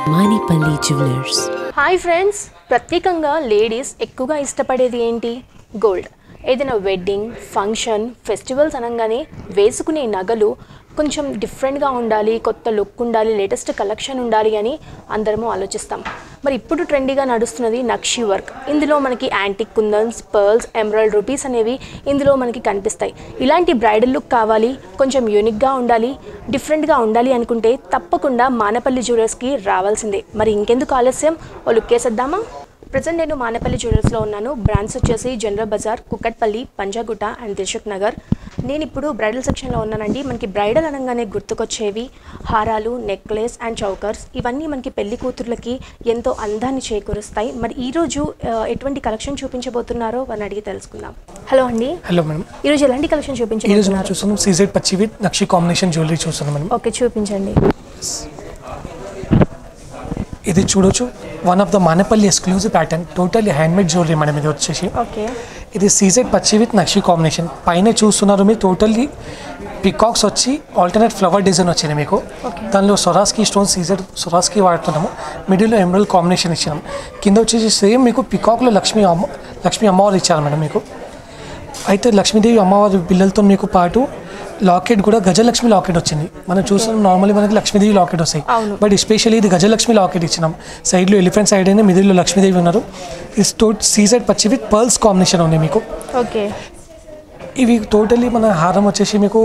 Manipalli Jewellers hi friends ప్రత్యేకంగా ladies ఎక్కువగా ఇష్టపడేది ఏంటి గోల్డ్ ఏదైనా వెడ్డింగ్ ఫంక్షన్ ఫెస్టివల్స్ అనగానే వేసుకునే నగలు కొంచెం డిఫరెంట్గా ఉండాలి కొత్త లుక్ ఉండాలి లేటెస్ట్ కలెక్షన్ ఉండాలి అని అందరము ఆలోచిస్తాం మరి ఇప్పుడు ట్రెండీగా నడుస్తున్నది నక్షి వర్క్ ఇందులో మనకి antique kundans pearls emerald rubies అనేవి ఇందులో మనకి కనిపిస్తాయి ఇలాంటి బ్రైడల్ లుక్ కావాలి కొంచెం యూనిక్గా ఉండాలి డిఫరెంట్గా ఉండాలి అనుకుంటే తప్పకుండా మానపల్లి జ్యువెలర్స్కి రావాల్సిందే మరి ఇంకెందుకు ఆలస్యం ఓ లుక్ వేసేద్దామా ప్రజెంట్ నేను మానపల్లి జ్యువెలర్స్లో ఉన్నాను బ్రాండ్స్ వచ్చేసి జనరల్ బజార్ కుక్కట్పల్లి పంజాగుట్ట అండ్ దిల్షుక్ నగర్ నేను ఇప్పుడు బ్రైడల్ సెక్షన్లో ఉన్నానండి మనకి బ్రైడల్ అనగానే గుర్తుకొచ్చేవి హారాలు నెక్లెస్ అండ్ చౌకర్స్ ఇవన్నీ మనకి పెళ్లి కూతుర్లకి ఎంతో అందాన్ని చేకూరుస్తాయి మరి ఈరోజు ఆ, ఎటువంటి కలెక్షన్ చూపించబోతున్నారో వారిని అడిగి తెలుసుకుందాం హలో అండి హలో మేడం ఈరోజు ఎలాంటి కలెక్షన్ ఈ రోజు మనం చూపించబోతున్నారు చూస్తున్నాం సీజెడ్ పచ్చి విత్ నక్షి కాంబినేషన్ జ్యువెలరీ చూస్తున్నాం మేడం ఓకే చూపించండి ఇది చూడొచ్చు one of the Manepally exclusive pattern totally handmade jewellery madam ఇది వచ్చేసి ఓకే ఇది సీజెడ్ పచ్చి విత్ నక్షి కాంబినేషన్ పైన చూస్తున్నారు మీరు టోటల్లీ పికాక్స్ వచ్చి ఆల్టర్నేట్ ఫ్లవర్ డిజైన్ వచ్చింది మీకు దానిలో సొరాస్కి స్టోన్ సీజెడ్ సొరాస్కి వాడుతున్నాము మిడిల్లో ఎమరల్ కాంబినేషన్ ఇచ్చినాం కింద వచ్చేసి సేమ్ మీకు పికాక్లో లక్ష్మీ అమ్మ లక్ష్మీ అమ్మవారు ఇచ్చారు మేడం మీకు అయితే లక్ష్మీదేవి అమ్మవారి పిల్లలతో మీకు పాటు లాకెట్ కూడా గజలక్ష్మి లాకెట్ వచ్చింది మనం చూస్తున్నాం నార్మల్లీ మనకి లక్ష్మీదేవి లాకెట్ వస్తాయి అవును. బట్ ఎస్పెషల్లీ ఇది గజలక్ష్మి లాకెట్ ఇచ్చినాం సైడ్లో ఎలిఫెంట్ సైడ్ అయినా మిడిల్లో లక్ష్మీదేవి ఉన్నారు ఇది టో సీజెడ్ పచ్చి విత్ పర్ల్స్ కాంబినేషన్ ఉంది మీకు ఓకే ఇవి టోటల్లీ మన హారం వచ్చేసి మీకు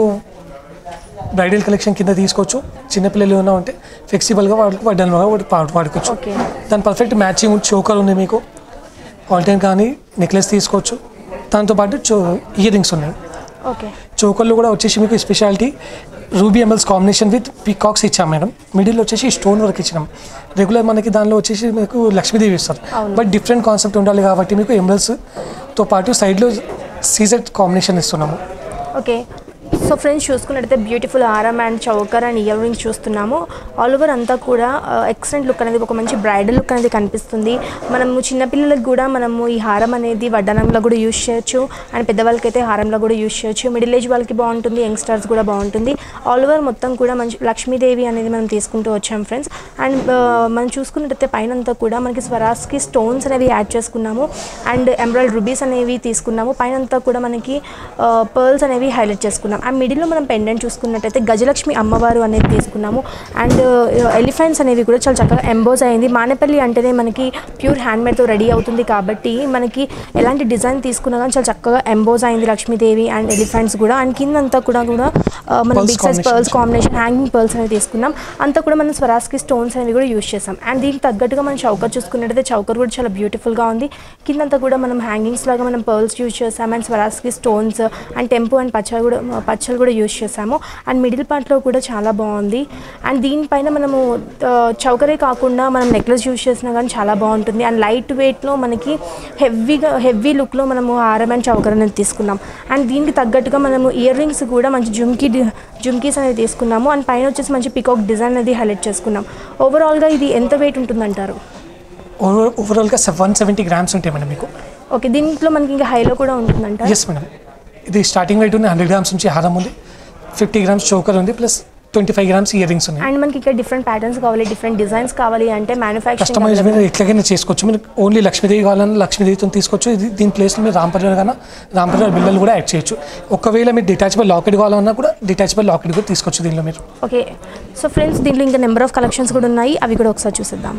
బ్రైడల్ కలెక్షన్ కింద తీసుకోవచ్చు చిన్నపిల్లలు ఏమైనా ఉంటే ఫ్లెక్సిబుల్గా వాళ్ళకి వడ్డన్ వాడుకోవచ్చు ఓకే దాని పర్ఫెక్ట్ మ్యాచింగ్ చోకర్ ఉంది మీకు ఆల్టైన్ కానీ నెక్లెస్ తీసుకోవచ్చు దాంతోపాటు చో ఇయర్ రింగ్స్ ఉన్నాయి ఓకే చోకర్లు కూడా వచ్చేసి మీకు speciality ruby emeralds combination with peacocks ఇచ్చాం మేడం మిడిల్ వచ్చేసి స్టోన్ వర్క్ ఇచ్చినాం రెగ్యులర్ మనకి దానిలో వచ్చేసి మీకు లక్ష్మీదేవి ఇస్తారు బట్ డిఫరెంట్ కాన్సెప్ట్ ఉండాలి కాబట్టి మీకు ఎమరల్స్తో పాటు సైడ్లో సీజెడ్ కాంబినేషన్ ఇస్తున్నాము ఓకే సో ఫ్రెండ్స్ చూసుకున్నట్టయితే బ్యూటిఫుల్ ఆరం and choker and earrings చూస్తున్నాము ఆల్ ఓవర్ అంతా కూడా ఎక్సలెంట్ లుక్ అనేది ఒక మంచి బ్రైడల్ లుక్ అనేది కనిపిస్తుంది మనము చిన్నపిల్లలకు కూడా మనము ఈ హారం అనేది వడ్డనంలో కూడా యూజ్ చేయొచ్చు అండ్ పెద్దవాళ్ళకైతే హారంలో కూడా యూజ్ చేయొచ్చు మిడిల్ ఏజ్ వాళ్ళకి బాగుంటుంది యంగ్స్టర్స్ కూడా బాగుంటుంది ఆల్ ఓవర్ మొత్తం కూడా మంచి లక్ష్మీదేవి అనేది మనం తీసుకుంటూ వచ్చాం ఫ్రెండ్స్ అండ్ మనం చూసుకున్నట్టయితే పైన అంతా కూడా మనకి స్వరాస్కి స్టోన్స్ అనేవి యాడ్ చేసుకున్నాము అండ్ ఎమరాల్డ్ రుబీస్ అనేవి తీసుకున్నాము పైన అంతా కూడా మనకి పర్ల్స్ అనేవి హైలైట్ చేసుకున్నాం అండ్ మిడిల్లో మనం పెండెంట్ చూసుకున్నట్టయితే గజలక్ష్మి అమ్మవారు అనేది తీసుకున్నాము అండ్ ఎలిఫెంట్స్ అనేవి కూడా చాలా చక్కగా ఎంబోజ్ అయింది మానేపల్లి అంటేనే మనకి ప్యూర్ హ్యాండ్మేడ్తో రెడీ అవుతుంది కాబట్టి మనకి ఎలాంటి డిజైన్ తీసుకున్నా కానీ చాలా చక్కగా ఎంబోజ్ అయింది లక్ష్మీదేవి అండ్ ఎలిఫెంట్స్ కూడా అండ్ కింద అంతా కూడా కూడా ఆ, మనం Pearls big size combination. Pearls combination hanging pearls అనేవి తీసుకున్నాం అంతా కూడా మనం స్వరాస్కి స్టోన్స్ అనేవి కూడా యూస్ చేసాం అండ్ దీనికి తగ్గట్టుగా మనం చౌకర్ చూసుకున్నట్టయితే చౌకర్ కూడా చాలా బ్యూటిఫుల్గా ఉంది కిందంతా కూడా మనం హ్యాంగింగ్స్ లాగా మనం పర్ల్స్ యూజ్ చేసాం and Swarovski stones and temple and పచ్చలు కూడా పచ్చలు కూడా యూజ్ చేసాము అండ్ మిడిల్ పార్ట్లో కూడా చాలా బాగుంది అండ్ దీనిపైన మనము ఆ, చౌకరే కాకుండా మనం నెక్లెస్ యూజ్ చేసినా కానీ చాలా బాగుంటుంది అండ్ లైట్ వెయిట్లో మనకి హెవీగా హెవీ లుక్లో మనము హారం అండ్ చౌకర్ అనేది తీసుకున్నాం అండ్ దీనికి తగ్గట్టుగా మనము ఇయర్ రింగ్స్ కూడా మంచి జుమ్కీ డి- జుమ్కీస్ అనేది తీసుకున్నాము అండ్ పైన వచ్చేసి మంచి పికాక్ డిజైన్ అనేది హైలైట్ చేసుకున్నాం ఓవరాల్గా ఇది ఎంత వెయిట్ ఉంటుందంటారు ఓవర్ ఓవరాల్గా వన్ సెవెంటీ గ్రామ్స్ ఉంటాయి మేడం మీకు ఓకే దీంట్లో మనకి ఇంకా హైలో కూడా ఉంటుందంట ఎస్ మేడం ఇది స్టార్టింగ్ వెయిట్ ఉంది హండ్రెడ్ గ్రామ్స్ నుంచి హారం ఉంది ఫిఫ్టీ గ్రామ్స్ చోకర్ ఉంది plus twenty five grams earrings ఉన్నాయి అండ్ మనకి ఇక్కడ డిఫరెంట్ ప్యాటర్న్స్ కావాలి డిఫరెంట్ డిజైన్స్ కావాలి అంటే మ్యానుఫ్యాక్చరింగ్ కస్టమైజ్ మీద ఎట్లాగైనా చేసుకోవచ్చు మీరు ఓన్లీ లక్ష్మీదేవి కావాలన్నా లక్ష్మీదేవితో తీసుకోవచ్చు ఇది దీని ప్లేస్లో మీరు రాంపర్వార్ కన్నా రాంపర్వార్ బిల్లలు కూడా యాడ్ చేయొచ్చు ఒకవేళ మీరు డిటాచబుల్ లాకెట్ కావాలన్నా కూడా డిటాచబుల్ లాకెట్ కూడా తీసుకోవచ్చు దీనిలో మీరు ఓకే సో ఫ్రెండ్స్ దీంట్లో ఇంకా నెంబర్ ఆఫ్ కలెక్షన్స్ కూడా ఉన్నాయి అవి కూడా ఒకసారి చూసేద్దాం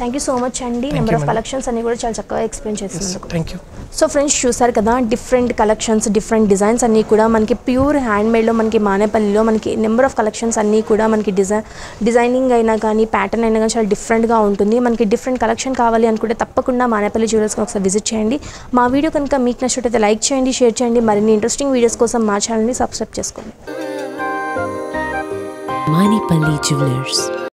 థ్యాంక్ యూ సో మచ్ అండి you, number of madam. Collections అన్ని కూడా చాలా చక్కగా ఎక్స్ప్లెయిన్ చేస్తున్నందుకు థ్యాంక్ యూ సో ఫ్రెండ్స్ చూసారు కదా డిఫరెంట్ కలెక్షన్స్ డిఫరెంట్ డిజైన్స్ అన్నీ కూడా మనకి ప్యూర్ హ్యాండ్మేడ్లో మనకి మానేపల్లిలో మనకి నెంబర్ ఆఫ్ కలెక్షన్స్ అన్నీ కూడా మనకి డిజైన్ డిజైనింగ్ అయినా కానీ ప్యాటర్న్ అయినా కానీ చాలా డిఫరెంట్గా ఉంటుంది మనకి డిఫరెంట్ కలెక్షన్ కావాలి అనుకుంటే తప్పకుండా మానేపల్లి జ్యువెలర్స్కి ఒకసారి విజిట్ చేయండి మా వీడియో కనుక మీకు నచ్చినట్టయితే లైక్ చేయండి షేర్ చేయండి మరిన్ని ఇంట్రెస్టింగ్ వీడియోస్ కోసం మా ఛానల్ని సబ్స్క్రైబ్ చేసుకోండి Manipali Jewelers.